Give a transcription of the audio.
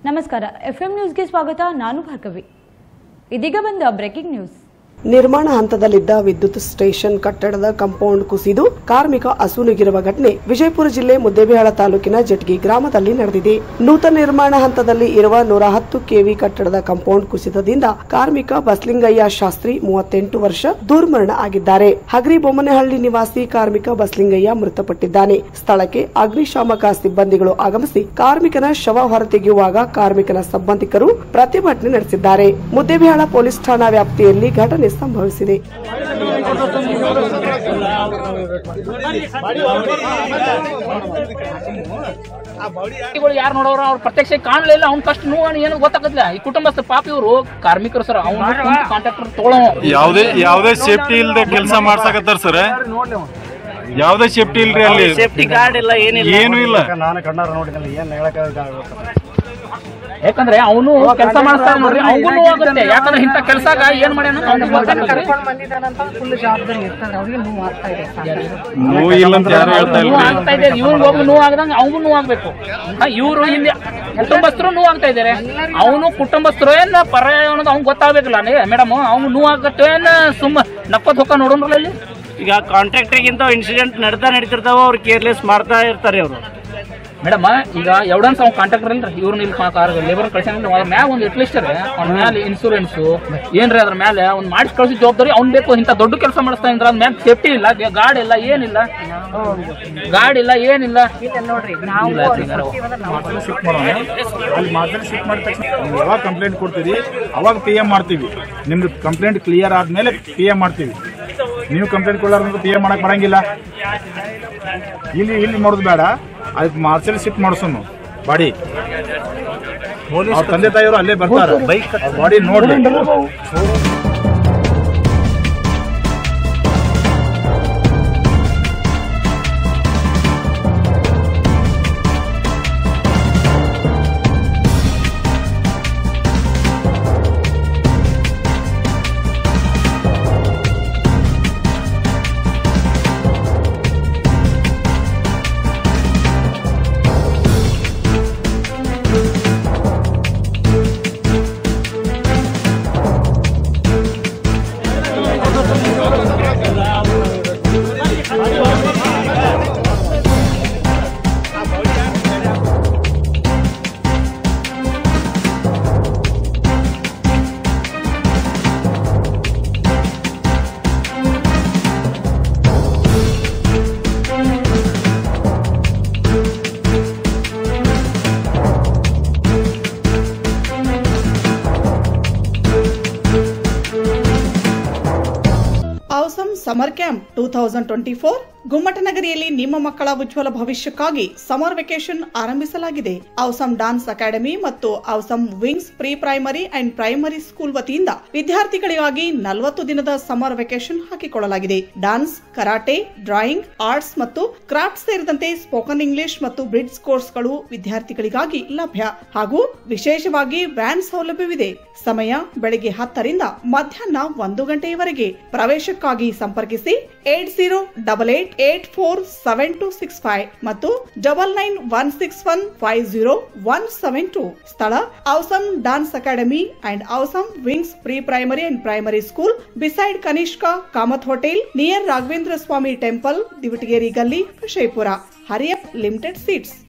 ನಮಸ್ಕಾರ ಎಫ್ಎಂ ನ್ಯೂಸ್ಗೆ ಸ್ವಾಗತ ನಾನು ಭಾರ್ಗವಿ ಇದೀಗ ಬಂದ ಬ್ರೇಕಿಂಗ್ ನ್ಯೂಸ್ ನಿರ್ಮಾಣ ಹಂತದಲ್ಲಿದ್ದ ವಿದ್ಯುತ್ ಸ್ಟೇಷನ್ ಕಟ್ಟಡದ ಕಾಂಪೌಂಡ್ ಕುಸಿದು ಕಾರ್ಮಿಕ ಅಸುನೀಗಿರುವ ಘಟನೆ ವಿಜಯಪುರ ಜಿಲ್ಲೆ ಮುದ್ದೇಬಿಹಾಳ ತಾಲೂಕಿನ ಜಟ್ಗಿ ಗ್ರಾಮದಲ್ಲಿ ನಡೆದಿದೆ ನೂತನ ನಿರ್ಮಾಣ ಹಂತದಲ್ಲಿ ಇರುವ ನೂರ ಹತ್ತು ಕೆವಿ ಕಟ್ಟಡದ ಕಾಂಪೌಂಡ್ ಕುಸಿತದಿಂದ ಕಾರ್ಮಿಕ ಬಸ್ಲಿಂಗಯ್ಯ ಶಾಸ್ತ್ರಿ ಮೂವತ್ತೆಂಟು ವರ್ಷ ದುರ್ಮರಣ ಆಗಿದ್ದಾರೆ ಹಗರಿ ಬೊಮ್ಮನಹಳ್ಳಿ ನಿವಾಸಿ ಕಾರ್ಮಿಕ ಬಸ್ಲಿಂಗಯ್ಯ ಮೃತಪಟ್ಟಿದ್ದಾನೆ ಸ್ಥಳಕ್ಕೆ ಅಗ್ನಿಶಾಮಕ ಸಿಬ್ಬಂದಿಗಳು ಆಗಮಿಸಿ ಕಾರ್ಮಿಕನ ಶವ ಹೊರತೆಗೆಯುವಾಗ ಕಾರ್ಮಿಕನ ಸಂಬಂಧಿಕರು ಪ್ರತಿಭಟನೆ ನಡೆಸಿದ್ದಾರೆ ಮುದ್ದೇಬಿಹಾಳ ಪೊಲೀಸ್ ಠಾಣಾ ವ್ಯಾಪ್ತಿಯಲ್ಲಿ ಘಟನೆ ಸಂಭವಿಸಿದೆ ವ್ಯಕ್ತಿಗಳು ಯಾರು ನೋಡೋರು ಅವ್ರ ಪ್ರತ್ಯಕ್ಷ ಕಾಣಲಿಲ್ಲ ಅವ್ನ ಕಷ್ಟ ನೋವು ಏನು ಗೊತ್ತಾಗತ್ತಿಲ್ಲ ಈ ಕುಟುಂಬಸ್ಥರ ಪಾಪ ಇವರು ಕಾರ್ಮಿಕರು ಸರ್ ಅವ್ನ ಕಾಂಟ್ರಾಕ್ಟರ್ ತಗೊಳ್ಳೋ ಯಾವ್ದೇ ಯಾವ್ದೇ ಸೇಫ್ಟಿ ಇಲ್ದೆ ಕೆಲಸ ಮಾಡ್ಸಕತ್ತಾರ ಸರ್ ಯಾವ್ದೇ ಸೇಫ್ಟಿ ಇಲ್ರಿ ಅಲ್ಲಿ ಸೇಫ್ಟಿ ಗಾರ್ಡ್ ಇಲ್ಲ ಏನಿಲ್ಲ ಏನು ಇಲ್ಲ ನಾನು ಕಣ್ಣಾರ ನೋಡಿದ್ನಲ್ಲ ಏನ್ ಹೇಳಕ್ ಇದಾಗುತ್ತೆ ಯಾಕಂದ್ರೆ ಅವನು ಕೆಲಸ ಮಾಡ್ತಾ ನೋಡ್ರಿ ಅವನು ಆಗುತ್ತೆ ಯಾಕಂದ್ರೆ ಇಂಥ ಕೆಲಸಗ ಏನ್ ಮಾಡ್ಯಾನ ಅವ್ನಿಗೆ ಗೊತ್ತಾಗಲ್ಲ ನೋವು ಇಲ್ಲ ಅಂತ ಯಾರು ಹೇಳ್ತಾ ನೋವು ಇಲ್ರಿ ಆಗ್ತಾ ಇದೆ ಇವ್ರಿಗೆ ಒಬ್ಬ ನೋವು ಆಗದಂಗ ಅವನು ನೋವು ಆಗ್ಬೇಕು ಇವರು ಇಲ್ಲಿ ಕುಟುಂಬಸ್ಥರು ನೋವು ಆಗ್ತಾ ಇದಾರೆ ಅವನು ಕುಟುಂಬಸ್ಥರು ಏನ್ ಪರ್ಯಾಯ ಅನ್ನೋದು ಅವ್ನ್ ಗೊತ್ತಾಗ್ಬೇಕಲ್ಲ ಮೇಡಮ್ ಅವ್ನು ನೋವು ಆಗತ್ತೆ ಏನ್ ಸುಮ್ಮ ನಕ್ಕ ಹೊಕ್ಕ ನೋಡೋಣ್ರಲ್ಲ ಇಲ್ಲಿ ಈಗ ಕಾಂಟ್ರಾಕ್ಟರ್ಗಿಂತ ಇನ್ಸಿಡೆಂಟ್ ನಡ್ತಾ ನಡೀತಿರ್ತಾವ ಅವ್ರು ಕೇರ್ಲೆಸ್ ಮಾಡ್ತಾ ಇರ್ತಾರೆ ಅವರು ಮೇಡಮ್ ಈಗ ಎವಿಡೆನ್ಸ್ ಅವ್ನು ಕಾಂಟ್ರಾಕ್ಟರ್ ಇಲ್ರಿ ಇವ್ರು ಇಲ್ಲಿ ಲೇಬರ್ ಕಳ್ಸ್ಯಾನ ಅದ್ರ ಮ್ಯಾಲ ಒಂದು ಎಟ್ಲಿಸ್ಟರ್ ಅವ್ನ ಮ್ಯಾಲ ಇನ್ಸೂರೆನ್ಸ್ ಏನ್ರಿ ಅದ್ರ ಮೇಲೆ ಅವ್ನು ಮಾಡಿಸಿ ಕಳ್ಸಿ ಜವಾಬ್ದಾರಿ ಅವ್ನ್ ಬೇಕು ಇಂಥ ದೊಡ್ಡ ಕೆಲಸ ಮಾಡಿಸ್ತಾ ಇದ್ರ ಅದ್ರ ಮ್ಯಾಲ ಸೇಫ್ಟಿ ಇಲ್ಲ ಗಾಡಿ ಇಲ್ಲ ಏನಿಲ್ಲ ಗಾಡಿ ಇಲ್ಲ ಏನಿಲ್ಲ ಇಲ್ಲ, ಶಿಫ್ಟ್ ಮಾಡೋಣ ಅಲ್ಲಿ ಮಾತ್ರ ಶಿಫ್ಟ್ ಮಾಡಿದ ತಕ್ಷಣ ನೀವು ಯಾವಾಗ ಕಂಪ್ಲೇಂಟ್ ಕೊಡ್ತೀರಿ ಅವಾಗ ಪಿ ಎಂ ಮಾಡ್ತೀವಿ ನಿಮ್ದು ಕಂಪ್ಲೇಂಟ್ ಕ್ಲಿಯರ್ ಆದ್ಮೇಲೆ ಪಿ ಎಂ ಮಾಡ್ತೀವಿ ನೀವು ಕಂಪ್ಲೇಂಟ್ ಕೊಡಲಾರ್ದು ಪಿ ಎಂ ಮಾಡಕ್ ಬರಂಗಿಲ್ಲ ಇಲ್ಲಿ ಇಲ್ಲಿ ಮಾಡೋದು ಬೇಡ ಅದಕ್ಕೆ ಮಾರ್ಚಲ್ ಶಿಫ್ಟ್ ಮಾಡಿಸೋನು ಬಾಡಿ ಅವ್ರ ತಂದೆ ತಾಯಿಯವರು ಅಲ್ಲೇ ಬರ್ತಾರೆ ಬೈಕ್ ಬಾಡಿ ನೋಡ್ಲಿ awesome summer camp two thousand twenty four ಗುಮ್ಮಟನಗರಿಯಲ್ಲಿ ನಿಮ್ಮ ಮಕ್ಕಳ ಉಜ್ವಲ ಭವಿಷ್ಯಕ್ಕಾಗಿ ಸಮರ್ ವೆಕೇಶನ್ ಆರಂಭಿಸಲಾಗಿದೆ ಔಸಮ್ ಡಾನ್ಸ್ ಅಕಾಡೆಮಿ ಮತ್ತು awesome wings pre primary and primary school ವತಿಯಿಂದ ವಿದ್ಯಾರ್ಥಿಗಳಿಗಾಗಿ ನಲವತ್ತು ದಿನದ ಸಮರ್ ವೆಕೇಶನ್ ಹಾಕಿಕೊಳ್ಳಲಾಗಿದೆ ಡಾನ್ಸ್ ಕರಾಟೆ ಡ್ರಾಯಿಂಗ್ ಆರ್ಟ್ಸ್ ಮತ್ತು ಕ್ರಾಫ್ಟ್ ಸೇರಿದಂತೆ ಸ್ಪೋಕನ್ ಇಂಗ್ಲಿಷ್ ಮತ್ತು ಬ್ರಿಡ್ಜ್ ಕೋರ್ಸ್ಗಳು ವಿದ್ಯಾರ್ಥಿಗಳಿಗಾಗಿ ಲಭ್ಯ ಹಾಗೂ ವಿಶೇಷವಾಗಿ ವ್ಯಾನ್ ಸೌಲಭ್ಯವಿದೆ ಸಮಯ ಬೆಳಗ್ಗೆ ಹತ್ತರಿಂದ ಮಧ್ಯಾಹ್ನ ಒಂದು ಗಂಟೆಯವರೆಗೆ ಪ್ರವೇಶಕ್ಕಾಗಿ ಸಂಪರ್ಕಿಸಿ eight zero double eight eight four seven two six five ಮತ್ತು double nine one six one five zero one seven two ಸ್ಥಳ awesome dance academy and awesome wings pre primary and primary school beside Kanishka Kamat hotel near Raghavendra Swami temple Divatageri Galli Vijayapura ಹರಿಯಪ್ limited seats